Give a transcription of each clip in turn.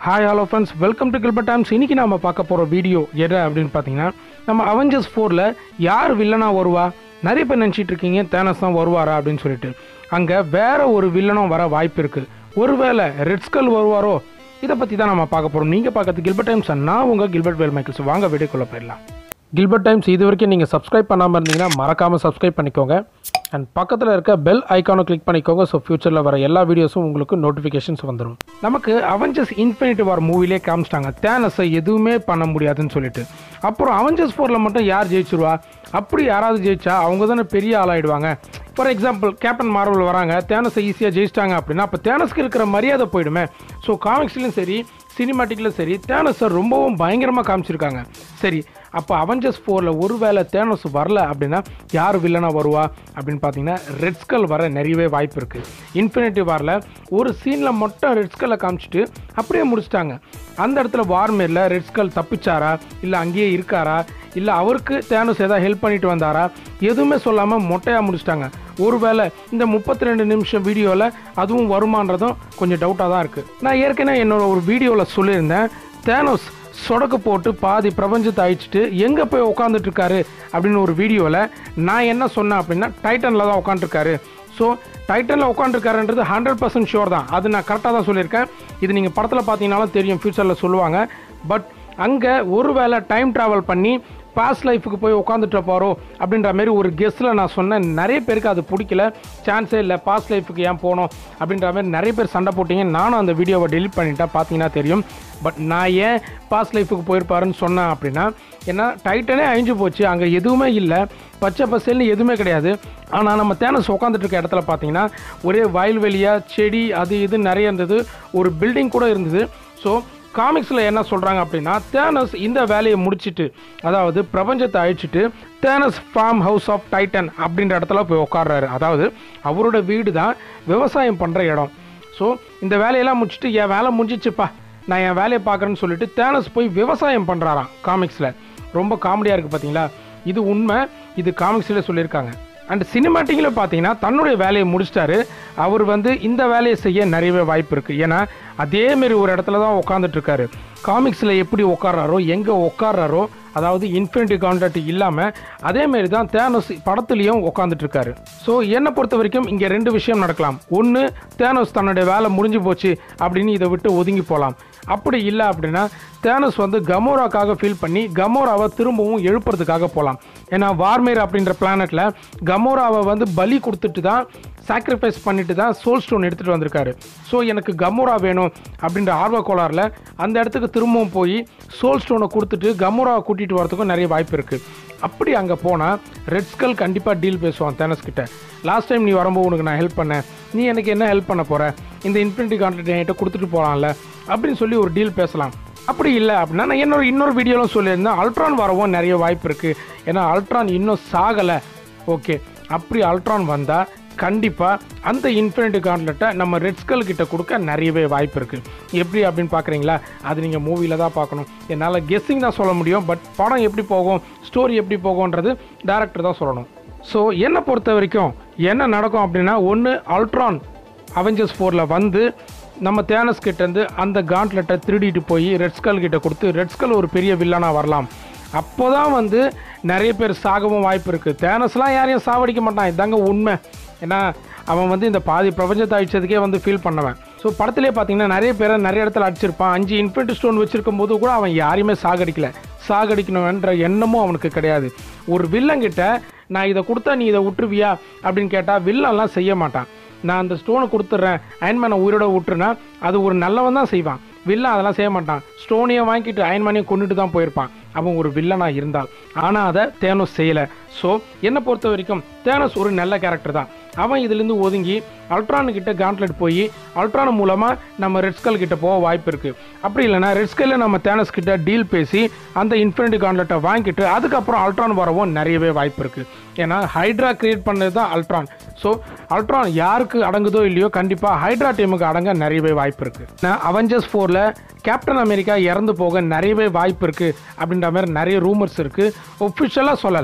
hi hello friends welcome to Gilbert Times இன்னைக்கு நாம பார்க்க போகிற வீடியோ எது அப்படின்னு பார்த்தீங்கன்னா நம்ம அவெஞ்சர்ஸ் ஃபோரில் யார் வில்லனா வருவா நிறைய பேர் நினச்சிட்டு இருக்கீங்க தேனஸ் தான் வருவாரா அப்படின்னு சொல்லிட்டு அங்கே வேற ஒரு வில்லனும் வர வாய்ப்பு இருக்குது ஒருவேளை ரெட்ஸ்கல் வருவாரோ இதை பற்றி தான் நம்ம பார்க்க போகிறோம் நீங்கள் பார்க்கறது கில்பர்ட் டைம்ஸ் நான் உங்கள் கில்பர்ட் வேல் மைக்கிள்ஸ் வாங்க வீடியோக்குள்ளே போயிடலாம் கில்பர்ட் டைம்ஸ் இது வரைக்கும் நீங்கள் சப்ஸ்கிரைப் பண்ணாமல் இருந்தீங்கன்னா மறக்காமல் சப்ஸ்கிரைப் பண்ணிக்கோங்க அண்ட் பக்கத்தில் இருக்க பெல் ஐக்கானை கிளிக் பண்ணிக்கோங்க ஸோ ஃபியூச்சரில் வர எல்லா வீடியோஸும் உங்களுக்கு நோட்டிஃபிகேஷன்ஸ் வந்துடும் நமக்கு அவெஞ்சர்ஸ் இன்ஃபினிட்டி வார் மூவிலே காமிச்சிட்டாங்க தேனஸை எதுவுமே பண்ண முடியாதுன்னு சொல்லிட்டு அப்புறம் அவெஞ்சர்ஸ் ஃபோரில் மட்டும் யார் ஜெயிச்சிருவா அப்படி யாராவது ஜெயிச்சா அவங்க தானே பெரிய ஆளாயிடுவாங்க ஃபார் எக்ஸாம்பிள் கேப்டன் மார்வல் வராங்க தேனஸை ஈஸியாக ஜெயிச்சிட்டாங்க அப்படின்னா அப்போ தேனஸ்க்கு இருக்கிற மரியாதை போயிடுமே ஸோ காமிக்ஸ்லையும் சரி சினிமாட்டிக்கில் சரி தேனஸை ரொம்பவும் பயங்கரமாக காமிச்சிருக்காங்க சரி அப்போ அவெஞ்சர்ஸ் ஃபோரில் ஒருவேளை தேனஸ் வரல அப்படின்னா யார் வில்லனாக வருவா அப்படின்னு பார்த்தீங்கன்னா ரெட்ஸ்கல் வர நிறையவே வாய்ப்பு இருக்குது இன்ஃபினிட்டி வாரில் ஒரு சீனில் மட்டும் ரெட்ஸ்கல்லை காமிச்சிட்டு அப்படியே முடிச்சிட்டாங்க அந்த இடத்துல வார்மேரில் ரெட்ஸ்கல் தப்பிச்சாரா இல்லை அங்கேயே இருக்காரா இல்லை அவருக்கு தேனஸ் ஏதாவது ஹெல்ப் பண்ணிட்டு வந்தாரா எதுவுமே சொல்லாமல் மொட்டையாக முடிச்சிட்டாங்க ஒருவேளை இந்த முப்பத்தி ரெண்டு நிமிஷம் வீடியோவில் அதுவும் வருமானதும் கொஞ்சம் டவுட்டாக தான் இருக்குது நான் ஏற்கனவே என்னோட ஒரு வீடியோவில் சொல்லியிருந்தேன் தேனோஸ் சொடக்கு போட்டு பாதி பிரபஞ்சத்தை அழிச்சிட்டு எங்கே போய் உட்காந்துட்டு இருக்காரு அப்படின்னு ஒரு வீடியோவில் நான் என்ன சொன்னேன் அப்படின்னா டைட்டனில் தான் உட்காந்துருக்காரு ஸோ டைட்டனில் உட்காந்துருக்காருன்றது ஹண்ட்ரட் பர்சன்ட் ஷோர் தான் அது நான் கரெக்டாக தான் சொல்லியிருக்கேன் இது நீங்கள் படத்தில் பார்த்தீங்கனாலும் தெரியும் ஃப்யூச்சரில் சொல்லுவாங்க பட் அங்கே ஒருவேளை டைம் ட்ராவல் பண்ணி பாஸ்ட் லைஃபுக்கு போய் உட்காந்துட்டு போகிறோம் அப்படின்ற மாதிரி ஒரு கெஸ்ட்டில் நான் சொன்னேன் நிறைய பேருக்கு அது பிடிக்கல சான்ஸே இல்லை பாஸ்ட் லைஃபுக்கு ஏன் போனோம் அப்படின்ற மாதிரி நிறைய பேர் சண்டை போட்டீங்க நானும் அந்த வீடியோவை டெலிட் பண்ணிட்டேன் பார்த்தீங்கன்னா தெரியும் பட் நான் ஏன் பாஸ்ட் லைஃபுக்கு போயிருப்பாருன்னு சொன்னேன் அப்படின்னா ஏன்னா டைட்டனே அழிஞ்சு போச்சு அங்கே எதுவுமே இல்லை பச்சை பசேல்னு எதுவுமே கிடையாது ஆனால் நம்ம தேனஸ் உட்காந்துட்டு இருக்க இடத்துல பார்த்தீங்கன்னா ஒரே வயல்வெளியாக செடி அது இது நிறைய இருந்தது ஒரு பில்டிங் கூட இருந்தது ஸோ காமிக்ஸில் என்ன சொல்கிறாங்க அப்படின்னா தேனஸ் இந்த வேலையை முடிச்சிட்டு அதாவது பிரபஞ்சத்தை அழிச்சிட்டு Thanos farm house of Titan அப்படின்ற இடத்துல போய் உட்காடுறாரு அதாவது அவரோட வீடு தான் விவசாயம் பண்ணுற இடம் ஸோ இந்த வேலையெல்லாம் முடிச்சுட்டு என் வேலை முடிஞ்சிச்சுப்பா நான் என் வேலையை பார்க்குறேன்னு சொல்லிட்டு தேனஸ் போய் விவசாயம் பண்ணுறாராம் காமிக்ஸில் ரொம்ப காமெடியாக இருக்குது பார்த்தீங்களா இது உண்மை இது காமிக்ஸில் சொல்லியிருக்காங்க அண்ட் சினிமாட்டிக்கில் பார்த்தீங்கன்னா தன்னுடைய வேலையை முடிச்சிட்டாரு அவர் வந்து இந்த வேலையை செய்ய நிறையவே வாய்ப்பு இருக்குது ஏன்னா அதேமாரி ஒரு இடத்துல தான் உட்காந்துட்டு இருக்காரு காமிக்ஸில் எப்படி உட்கார்றாரோ எங்கே உட்கார்றாரோ அதாவது இன்ஃபினிட்டி கான்ட்ராக்ட் இல்லாமல் அதேமாரி தான் தேனோஸ் படத்துலையும் உட்காந்துட்டு இருக்காரு ஸோ என்னை பொறுத்த வரைக்கும் இங்கே ரெண்டு விஷயம் நடக்கலாம் ஒன்று தேனோஸ் தன்னுடைய வேலை முடிஞ்சு போச்சு அப்படின்னு இதை விட்டு ஒதுங்கி போகலாம் அப்படி இல்லை அப்படின்னா தேனஸ் வந்து கமோராக்காக ஃபீல் பண்ணி கமோராவை திரும்பவும் எழுப்புறதுக்காக போகலாம் ஏன்னா வார்மேர் அப்படின்ற பிளானட்டில் கமோராவை வந்து பலி கொடுத்துட்டு தான் சாக்ரிஃபைஸ் பண்ணிட்டு தான் சோல் ஸ்டோன் எடுத்துகிட்டு வந்திருக்காரு ஸோ எனக்கு கமோரா வேணும் அப்படின்ற ஆர்வ கோளாறில் அந்த இடத்துக்கு திரும்பவும் போய் சோல் ஸ்டோனை கொடுத்துட்டு கமோராவை கூட்டிகிட்டு வரதுக்கும் நிறைய வாய்ப்பு இருக்குது அப்படி அங்கே போனால் ரெட்ஸ்கல் கண்டிப்பாக டீல் பேசுவான் தேனஸ் கிட்ட லாஸ்ட் டைம் நீ வரும்போது உனக்கு நான் ஹெல்ப் பண்ணேன் நீ எனக்கு என்ன ஹெல்ப் பண்ண போகிற இந்த இன்ஃபினிட்டி கான்ட்ராக்ட் என்கிட்ட கொடுத்துட்டு போகலாம்ல அப்படின்னு சொல்லி ஒரு டீல் பேசலாம் அப்படி இல்லை அப்படின்னா நான் என்னோட இன்னொரு வீடியோவில் சொல்லியிருந்தேன் அல்ட்ரான் வரவும் நிறைய வாய்ப்பு இருக்குது ஏன்னா அல்ட்ரான் இன்னும் சாகலை ஓகே அப்படி அல்ட்ரான் வந்தால் கண்டிப்பாக அந்த இன்ஃபினிட்டி கான்ட்லெட்டை நம்ம ரெட்ஸ்கல் கிட்ட கொடுக்க நிறையவே வாய்ப்பு இருக்குது எப்படி அப்படின்னு பார்க்குறீங்களா அது நீங்கள் மூவியில் தான் பார்க்கணும் என்னால் கெஸ்ஸிங் தான் சொல்ல முடியும் பட் படம் எப்படி போகும் ஸ்டோரி எப்படி போகும்ன்றது டேரக்டர் தான் சொல்லணும் ஸோ என்னை பொறுத்த வரைக்கும் என்ன நடக்கும் அப்படின்னா ஒன்று அல்ட்ரான் அவெஞ்சர்ஸ் ஃபோரில் வந்து நம்ம தேனஸ் கிட்டேருந்து அந்த காண்ட்லெட்டை திருடிட்டு போய் ரெட்ஸ்கல் கிட்ட கொடுத்து ரெட்ஸ்கல் ஒரு பெரிய வில்லனாக வரலாம் அப்போ தான் வந்து நிறைய பேர் சாகவும் வாய்ப்பு இருக்குது தேனஸ்லாம் யாரையும் சாவடிக்க மாட்டான் இதாங்க உண்மை ஏன்னா அவன் வந்து இந்த பாதி பிரபஞ்சத்தை அழிச்சதுக்கே வந்து ஃபீல் பண்ணவன் ஸோ படத்திலே பார்த்தீங்கன்னா நிறைய பேரை நிறைய இடத்துல அடிச்சிருப்பான் அஞ்சு இன்ஃபினிட்டி ஸ்டோன் வச்சிருக்கும் போது கூட அவன் யாரையுமே சாகடிக்கல சாகடிக்கணுன்ற எண்ணமும் அவனுக்கு கிடையாது ஒரு வில்லங்கிட்ட நான் இதை கொடுத்தா நீ இதை விட்டுருவியா அப்படின்னு கேட்டால் வில்லன்லாம் செய்ய மாட்டான் நான் அந்த ஸ்டோனை கொடுத்துட்றேன் அயன்மேனை உயிரோட விட்டுருனா அது ஒரு நல்லவன் தான் செய்வான் வில்லன் அதெல்லாம் செய்ய மாட்டான் ஸ்டோனையும் வாங்கிட்டு அயன்மேனையும் கொண்டுட்டு தான் போயிருப்பான் அவன் ஒரு வில்லனாக இருந்தால் ஆனால் அதை தேனோஸ் செய்யலை ஸோ என்னை பொறுத்த வரைக்கும் தேனோஸ் ஒரு நல்ல கேரக்டர் தான் அவன் இதுலேருந்து ஒதுங்கி அல்ட்ரானு கிட்ட காண்ட்லெட் போய் அல்ட்ரான் மூலமாக நம்ம ரெட்ஸ்கல் கிட்ட போக வாய்ப்பு இருக்குது அப்படி இல்லைனா ரெட்ஸ்கல்ல நம்ம தேனஸ் கிட்ட டீல் பேசி அந்த இன்ஃபினிட்டி காண்ட்லெட்டை வாங்கிட்டு அதுக்கப்புறம் அல்ட்ரான் வரவும் நிறையவே வாய்ப்பு இருக்குது ஏன்னா ஹைட்ரா கிரியேட் பண்ணது தான் அல்ட்ரான் ஸோ அல்ட்ரான் யாருக்கு அடங்குதோ இல்லையோ கண்டிப்பாக ஹைட்ரா டீமுக்கு அடங்க நிறையவே வாய்ப்பு இருக்குது அவெஞ்சர்ஸ் ஃபோரில் கேப்டன் அமெரிக்கா இறந்து போக நிறையவே வாய்ப்பு இருக்குது அப்படின்ற மாதிரி நிறைய ரூமர்ஸ் இருக்குது ஒஃபிஷியலாக சொல்லலை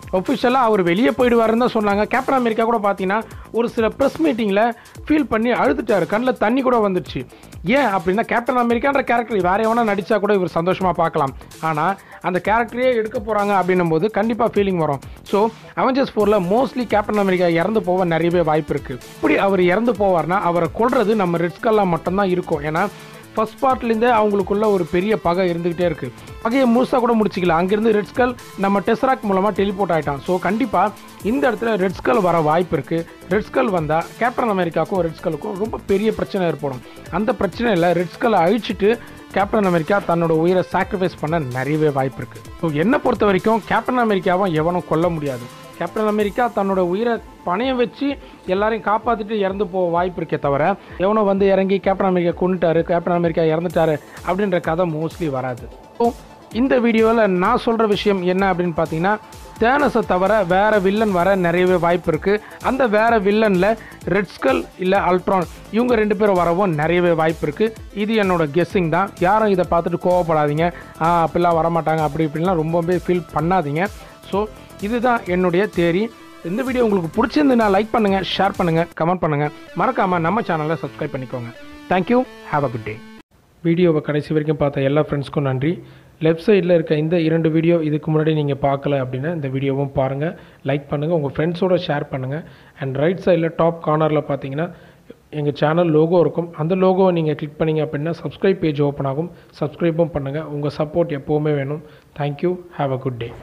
ஒஃபிஷியலாக அவர் வெளியே போயிடுவாருன்னு தான் சொன்னாங்க கேப்டன் அமெரிக்கா கூட பார்த்தீங்கன்னா ஒரு சில ப்ரெஸ் மீட்டிங்கில் ஃபீல் பண்ணி அழுதுட்டாரு கண்ணில் தண்ணி கூட வந்துடுச்சு ஏன் அப்படின்னா கேப்டன் அமெரிக்கான்ற கேரக்டர் வேற எவனா நடித்தா கூட இவர் சந்தோஷமாக பார்க்கலாம் ஆனால் அந்த கேரக்டரே எடுக்க போகிறாங்க அப்படின்னும் போது கண்டிப்பாக ஃபீலிங் வரும் ஸோ அவெஞ்சர்ஸ் ஃபோரில் மோஸ்ட்லி கேப்டன் அமெரிக்கா இறந்து போக நிறையவே வாய்ப்பு இருக்குது இப்படி அவர் இறந்து போவார்னா அவரை கொல்றது நம்ம ரெட்ஸ்கெல்லாம் மட்டும்தான் இருக்கும் ஏன்னா ஃபர்ஸ்ட் பார்ட்லேருந்தே அவங்களுக்குள்ள ஒரு பெரிய பகை இருந்துக்கிட்டே இருக்குது பகையை முழுசாக கூட முடிச்சிக்கல அங்கேருந்து ரெட்ஸ்கல் நம்ம டெசராக் மூலமாக டெலிபோர்ட் ஆகிட்டான் ஸோ கண்டிப்பாக இந்த இடத்துல ரெட்ஸ்கல் வர வாய்ப்பு இருக்குது ரெட்ஸ்கல் வந்தால் கேப்டன் அமெரிக்காவுக்கும் ரெட்ஸ்கலுக்கும் ரொம்ப பெரிய பிரச்சனை ஏற்படும் அந்த பிரச்சனையில் ரெட்ஸ்கலை அழிச்சிட்டு கேப்டன் அமெரிக்கா தன்னோட உயிரை சாக்ரிஃபைஸ் பண்ண நிறையவே வாய்ப்பு இருக்குது ஸோ என்னை பொறுத்த வரைக்கும் கேப்டன் அமெரிக்காவை எவனும் கொல்ல முடியாது கேப்டன் அமெரிக்கா தன்னோட உயிரை பணையம் வச்சு எல்லாரையும் காப்பாற்றிட்டு இறந்து போக வாய்ப்பு இருக்கே தவிர எவனோ வந்து இறங்கி கேப்டன் அமெரிக்கா கொண்டுட்டாரு கேப்டன் அமெரிக்கா இறந்துட்டாரு அப்படின்ற கதை மோஸ்ட்லி வராது ஸோ இந்த வீடியோவில் நான் சொல்கிற விஷயம் என்ன அப்படின்னு பார்த்தீங்கன்னா தேனஸை தவிர வேறு வில்லன் வர நிறையவே வாய்ப்பு இருக்குது அந்த வேறு வில்லனில் ரெட்ஸ்கல் இல்லை அல்ட்ரான் இவங்க ரெண்டு பேரும் வரவும் நிறையவே வாய்ப்பு இருக்குது இது என்னோட கெஸ்ஸிங் தான் யாரும் இதை பார்த்துட்டு கோவப்படாதீங்க ஆ அப்படிலாம் வரமாட்டாங்க அப்படி இப்படிலாம் ரொம்பவே ஃபீல் பண்ணாதீங்க ஸோ இதுதான் என்னுடைய தேரி இந்த வீடியோ உங்களுக்கு பிடிச்சிருந்துன்னா லைக் பண்ணுங்கள் ஷேர் பண்ணுங்கள் கமெண்ட் பண்ணுங்கள் மறக்காமல் நம்ம சேனலை சப்ஸ்கிரைப் பண்ணிக்கோங்க thank you have a good day வீடியோவை கடைசி வரைக்கும் பார்த்த எல்லா ஃப்ரெண்ட்ஸ்க்கும் நன்றி லெஃப்ட் சைடில் இருக்க இந்த இரண்டு வீடியோ இதுக்கு முன்னாடி நீங்கள் பார்க்கல அப்படின்னா இந்த வீடியோவும் பாருங்கள் லைக் பண்ணுங்கள் உங்கள் ஃப்ரெண்ட்ஸோட ஷேர் பண்ணுங்கள் அண்ட் ரைட் சைடில் டாப் கார்னரில் பார்த்தீங்கன்னா எங்கள் சேனல் லோகோ இருக்கும் அந்த லோகோவை நீங்கள் கிளிக் பண்ணீங்க அப்படின்னா சப்ஸ்கிரைப் பேஜ் ஓப்பன் ஆகும் சப்ஸ்கிரைபும் பண்ணுங்கள் உங்கள் சப்போர்ட் எப்போவுமே வேணும் thank you have a good day